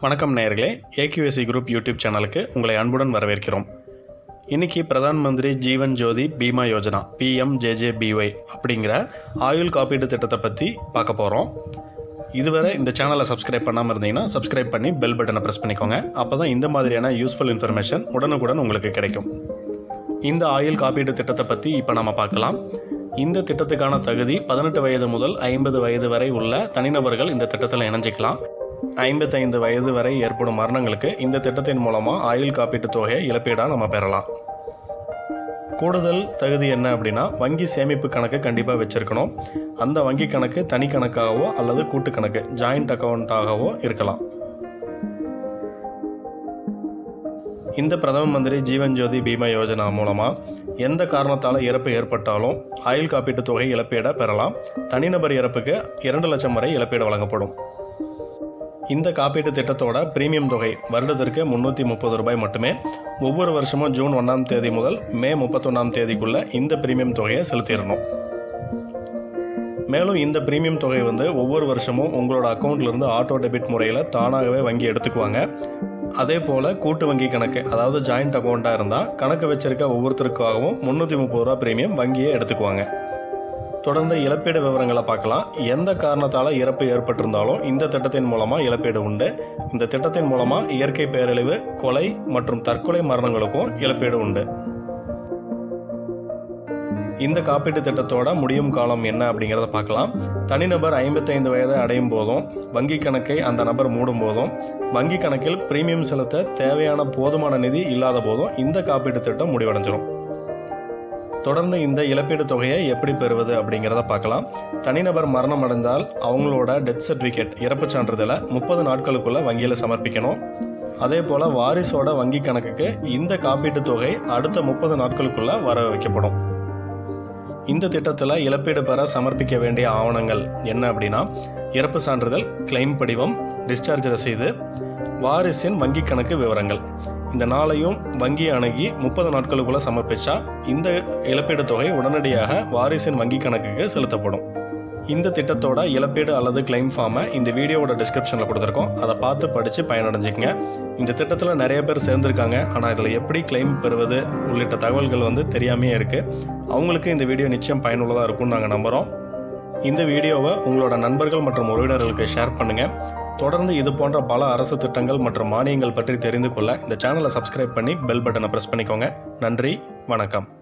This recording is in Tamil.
வணக்கம் நேயர்களே ஏகியூஎஸ்சி குரூப் யூடியூப் சேனலுக்கு உங்களை அன்புடன் வரவேற்கிறோம் இன்னைக்கு பிரதான் மந்திரி ஜீவன் ஜோதி பீமா யோஜனா பிஎம்ஜேஜேபிஒய் அப்படிங்கிற ஆயுள் காப்பீட்டு திட்டத்தை பற்றி பார்க்க போகிறோம் இதுவரை இந்த சேனலை சப்ஸ்கிரைப் பண்ணாமல் இருந்தீங்கன்னா சப்ஸ்கிரைப் பண்ணி பெல் பட்டனை ப்ரெஸ் பண்ணிக்கோங்க அப்போ தான் இந்த மாதிரியான யூஸ்ஃபுல் இன்ஃபர்மேஷன் உடனுக்குடன் உங்களுக்கு கிடைக்கும் இந்த ஆயுள் காப்பீட்டு திட்டத்தை பற்றி இப்போ நம்ம பார்க்கலாம் இந்த திட்டத்துக்கான தகுதி பதினெட்டு வயது முதல் ஐம்பது வயது வரை உள்ள தனிநபர்கள் இந்த திட்டத்தில் இணைஞ்சிக்கலாம் ஐம்பத்தைந்து வயது வரை ஏற்படும் மரணங்களுக்கு இந்த திட்டத்தின் மூலமாக ஆயுள் காப்பீட்டு தொகையை இழப்பீடாக நம்ம பெறலாம் கூடுதல் தகுதி என்ன அப்படின்னா வங்கி சேமிப்பு கணக்கு கண்டிப்பாக வச்சுருக்கணும் அந்த வங்கி கணக்கு தனி கணக்காகவோ அல்லது கூட்டு கணக்கு ஜாயிண்ட் அக்கௌண்ட்டாகவோ இருக்கலாம் இந்த பிரதம மந்திரி ஜீவன் ஜோதி பீமா யோஜனா மூலமாக எந்த காரணத்தால் இறப்பு ஏற்பட்டாலும் ஆயுள் காப்பீட்டு தொகை இழப்பீடை பெறலாம் தனிநபர் இறப்புக்கு இரண்டு லட்சம் வரை இழப்பீடு வழங்கப்படும் இந்த காப்பீட்டு திட்டத்தோட பிரீமியம் தொகை வருடத்திற்கு முந்நூற்றி முப்பது ரூபாய் மட்டுமே ஒவ்வொரு வருஷமும் ஜூன் ஒன்றாம் தேதி முதல் மே முப்பத்தொன்னாம் தேதிக்குள்ள இந்த பிரீமியம் தொகையை செலுத்திடணும் மேலும் இந்த பிரீமியம் தொகை வந்து ஒவ்வொரு வருஷமும் உங்களோட அக்கௌண்ட்லேருந்து ஆட்டோ டெபிட் முறையில் தானாகவே வங்கி எடுத்துக்குவாங்க அதே போல் கூட்டு வங்கி கணக்கு அதாவது ஜாயிண்ட் அக்கௌண்ட்டாக இருந்தால் கணக்கு வச்சிருக்க ஒவ்வொருத்தருக்காகவும் முந்நூற்றி முப்பது ரூபா பிரீமியம் வங்கியே எடுத்துக்குவாங்க தொடர்ந்து இழப்பீடு விவரங்களை பார்க்கலாம் எந்த காரணத்தால் இறப்பு ஏற்பட்டிருந்தாலும் இந்த திட்டத்தின் மூலமாக இழப்பீடு உண்டு இந்த திட்டத்தின் மூலமாக இயற்கை பேரழிவு கொலை மற்றும் தற்கொலை மரணங்களுக்கும் இழப்பீடு உண்டு இந்த காப்பீட்டு திட்டத்தோட முடியும் காலம் என்ன அப்படிங்கிறத பார்க்கலாம் தனிநபர் ஐம்பத்தைந்து வயதை அடையும் போதும் வங்கி கணக்கை அந்த நபர் மூடும் போதும் வங்கி கணக்கில் பிரீமியம் செலுத்த தேவையான போதுமான நிதி இல்லாத போதும் இந்த காப்பீட்டு திட்டம் முடிவடைஞ்சிரும் தொடர்ந்து இந்த இழப்பீடு தொகையை எப்படி பெறுவது அப்படிங்கிறத பார்க்கலாம் தனிநபர் மரணம் அடைந்தால் அவங்களோட டெத் சர்டிஃபிகேட் இறப்புச் சான்றிதழை முப்பது நாட்களுக்குள்ள வங்கியில் சமர்ப்பிக்கணும் அதே போல் வாரிசோட வங்கி கணக்குக்கு இந்த காப்பீட்டு தொகை அடுத்த முப்பது நாட்களுக்குள்ள வர வைக்கப்படும் இந்த திட்டத்தில் இழப்பீடு பெற சமர்ப்பிக்க வேண்டிய ஆவணங்கள் என்ன அப்படின்னா இறப்பு சான்றிதழ் கிளைம் படிவம் டிஸ்சார்ஜ் ரசீது வாரிசின் வங்கி கணக்கு விவரங்கள் இந்த நாளையும் வங்கி அணுகி முப்பது நாட்களுக்குள்ள சமர்ப்பிச்சா இந்த இழப்பீடு தொகை உடனடியாக வாரிசின் வங்கி கணக்குக்கு செலுத்தப்படும் இந்த திட்டத்தோட இழப்பீடு அல்லது கிளைம் ஃபார்மை இந்த வீடியோவோட டிஸ்கிரிப்ஷனில் கொடுத்துருக்கோம் அதை பார்த்து படித்து பயனடைஞ்சிக்கங்க இந்த திட்டத்தில் நிறைய பேர் சேர்ந்துருக்காங்க ஆனால் இதில் எப்படி கிளைம் பெறுவது உள்ளிட்ட தகவல்கள் வந்து தெரியாமே இருக்குது அவங்களுக்கு இந்த வீடியோ நிச்சயம் பயனுள்ளதாக இருக்கும்னு நாங்கள் நம்புகிறோம் இந்த வீடியோவை உங்களோட நண்பர்கள் மற்றும் உறவினர்களுக்கு ஷேர் பண்ணுங்கள் தொடர்ந்து இது போன்ற பல அரசு திட்டங்கள் மற்றும் மானியங்கள் பற்றி தெரிந்து கொள்ள இந்த சேனலை சப்ஸ்கிரைப் பண்ணி பெல் பட்டனை ப்ரெஸ் பண்ணிக்கோங்க நன்றி வணக்கம்